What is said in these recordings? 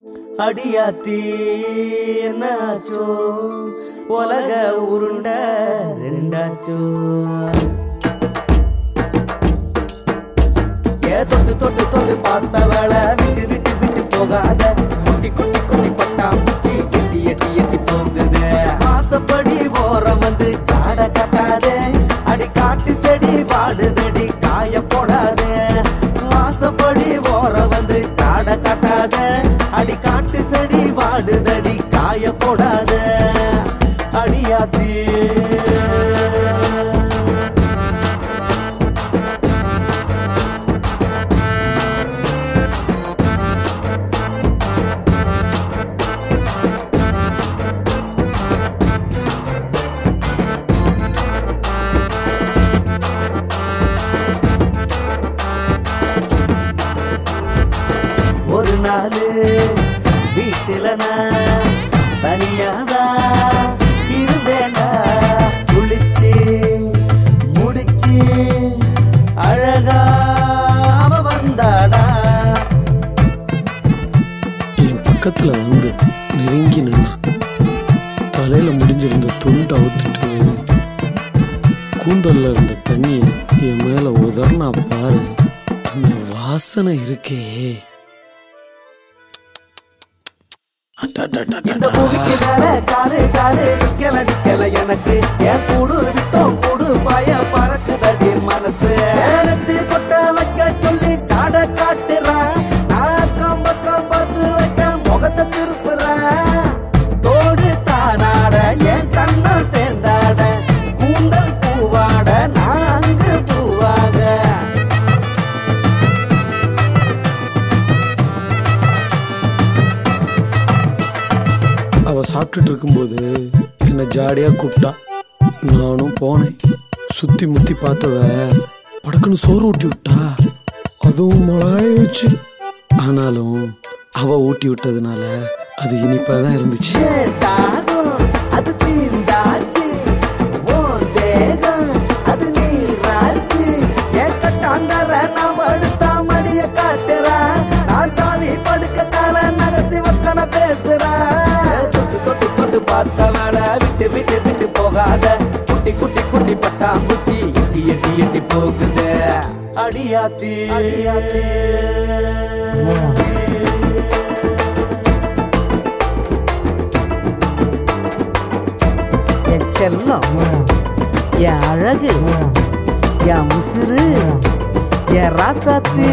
அடியாத்தி என்னாச்சோ உலக உருண்ட ரெண்டாச்சோ ஏ தொட்டு தொட்டு தொட்டு பார்த்தவள விட்டு விட்டு விட்டு போகாத குட்டி குட்டி குட்டி பட்டாம்பூச்சி எட்டி எட்டி எட்டி போகுது ஆசைப்படி ஓரம் வந்து சாட கட்டாதே அடி காட்டு செடி வாடுதடி காய போடாதே வாசப்படி ஓரம் வந்து சாட கட்டாத அடி காட்டு செடி வாடுதடி காய போடாத அடியாத்தி ஒரு நாள் வீட்டில நான் தனியாதான் இருந்தேன்டா குளிச்சு முடிச்சு அழகா அவ வந்தாடா என் பக்கத்துல வந்து நெருங்கி நின்னா தலையில முடிஞ்சிருந்த துண்டு அவுத்துட்டு கூந்தல்ல இருந்த தண்ணிய என் மேல உதர்னா பாரு அந்த வாசனை இருக்கே இந்த பூமிக்கு மேல காலு காலு நிக்கல நிக்கல எனக்கு என் கூடு விட்டோம் கூடு பாய பறக்குதடி மனசு நேரத்து கொட்ட வைக்க சொல்லி சாட காட்டுறான் நான் அக்கம் பக்கம் பார்த்து வைக்க முகத்தை திருப்புறேன் தோடு தானாட என் கண்ணம் சேர்ந்தாட கூந்தல் பூவாட நான் அங்கு பூவாக அவ சாப்பிட்டுட்டு இருக்கும்போது என்னை ஜாடியா கூப்பிட்டா நானும் போனேன் சுத்தி முத்தி பார்த்தவ படக்குன்னு சோறு ஊட்டி விட்டா அதுவும் மிளகாய வச்சு ஆனாலும் அவ ஊட்டி விட்டதுனால அது இனிப்பா தான் இருந்துச்சு ஏன் தாகம் அது தீந்தாச்சு உன் தேகம் அது நீராச்சு என் கட்டாந்தர நான் படுத்தா மடிய காட்டுறேன் நான் தாவி படுக்க கால நடத்தி வக்கன பேசுறேன் தொட்டு தொட்டு தொட்டு பார்த்த வேலை விட்டு விட்டு விட்டு போகாத குட்டி குட்டி குட்டி பட்டாம்பூச்சி எட்டி எட்டி எட்டி போகுது அடியாத்தி அடியாத்தி என் செல்லம் என் அழகு என் முசிறு என் ராசாத்தி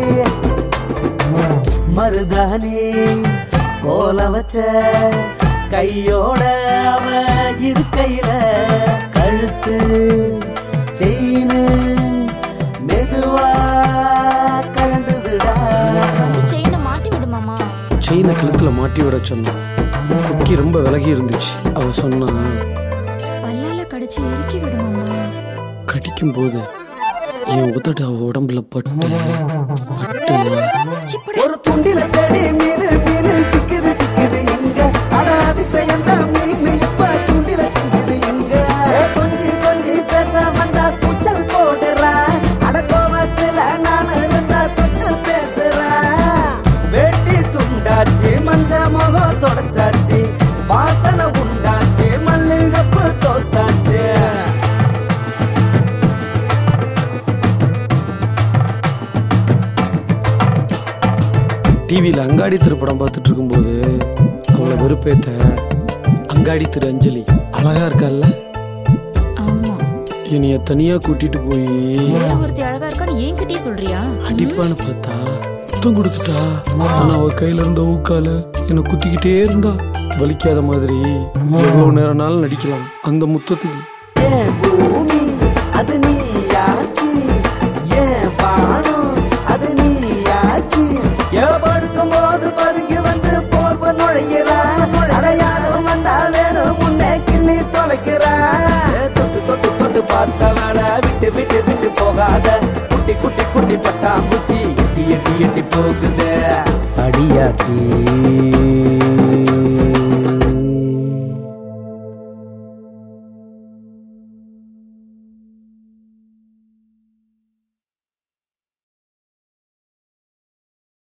மருதாணி கோல வச்ச கையோட அவ இருக்கையில கழுத்து செயினு மெதுவா கலண்டுதுடா அந்த செயினை மாட்டி விடு மாமா செயினை கழுத்துல மாட்டி விட சொன்னான் குக்கி ரொம்ப விலகி இருந்துச்சு அவ சொன்னா பல்லால கடிச்சு இறுக்கி விடு மாமா கடிக்கும் போது என் உதடு அவ உடம்புல பட்டு பட்டு சிப்பட ஒரு துண்டில தேடி மீனு மீனு சிக்குது சிக்குது எங்க அட அதிசயம் தான் மீன் இப்ப துண்டில திங்குது எங்க ஏ, கொஞ்சி கொஞ்சி பேச வந்தா கூச்சல் போடுறா அட கோவத்துல நான் இருந்தா தொட்டு பேசுறா வெட்டி துண்டாச்சு மஞ்ச முகம் தொடச்சாச்சு வாசனை உண்டாச்சு மல்லிகப்பு தோத்தாச்சு டிவியில் அங்காடி திருப்படம் பார்த்துட்டு இருக்கும்போது அவளை வெறுப்பேத்த அங்காடி திரு அஞ்சலி அழகா இருக்கால்ல ஆமா என்னைய தனியா கூட்டிட்டு போய் வேற ஒருத்தி அழகா இருக்கான்னு என்கிட்டயே சொல்றியா அடிப்பான்னு பார்த்தா முத்தம் கொடுத்துட்டா ஆனா அவ கையில இருந்த ஊக்கால என்னை குத்திக்கிட்டே இருந்தா வலிக்காத மாதிரி எவ்வளவு நேரம்னாலும் நடிக்கலாம் அந்த முத்தத்துக்கு ஏன் பூமி அது நீயாச்சு ஏன் வானம் அது நீயாச்சு ஏன் படுக்கும் போது பதுங்கி வந்து போர்வ நுழைகிறா அடையாளம் வந்தா வேணும் முன்னே கிள்ளி தொலைக்கிறா ஏன் தொட்டு தொட்டு தொட்டு பார்த்த வேலை விட்டு விட்டு விட்டு போகாத குட்டி குட்டி குட்டி பட்டாம்பூச்சி எட்டி எட்டி எட்டி போகுது அடியாத்தி